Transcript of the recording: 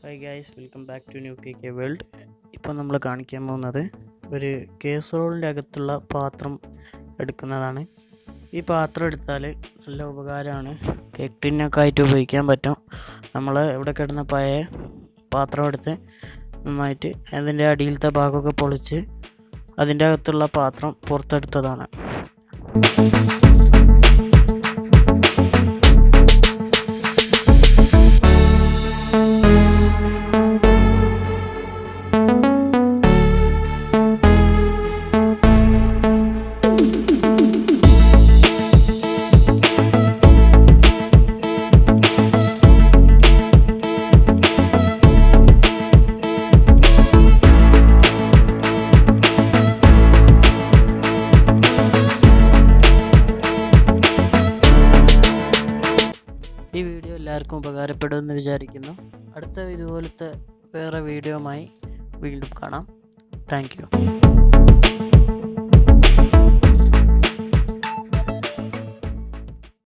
high guys welcome back to new K K world ഇപ്പോൾ നമ്മൾ കാണിക്കാൻ പോകുന്നത് ഒരു കേസറോളിൻ്റെ അകത്തുള്ള പാത്രം എടുക്കുന്നതാണ് ഈ പാത്രം എടുത്താൽ നല്ല ഉപകാരമാണ് കേക്ക് ടിന്നൊക്കെ ആയിട്ട് ഉപയോഗിക്കാൻ പറ്റും നമ്മൾ ഇവിടെ കിടന്ന പഴയ പാത്രം എടുത്ത് നന്നായിട്ട് അതിൻ്റെ അടിയിലത്തെ ഭാഗമൊക്കെ പൊളിച്ച് അതിൻ്റെ അകത്തുള്ള പാത്രം പുറത്തെടുത്തതാണ് ഈ വീഡിയോ എല്ലാവർക്കും ഉപകാരപ്പെടുമെന്ന് വിചാരിക്കുന്നു അടുത്ത ഇതുപോലത്തെ വേറെ വീഡിയോയുമായി വീണ്ടും കാണാം താങ്ക് യു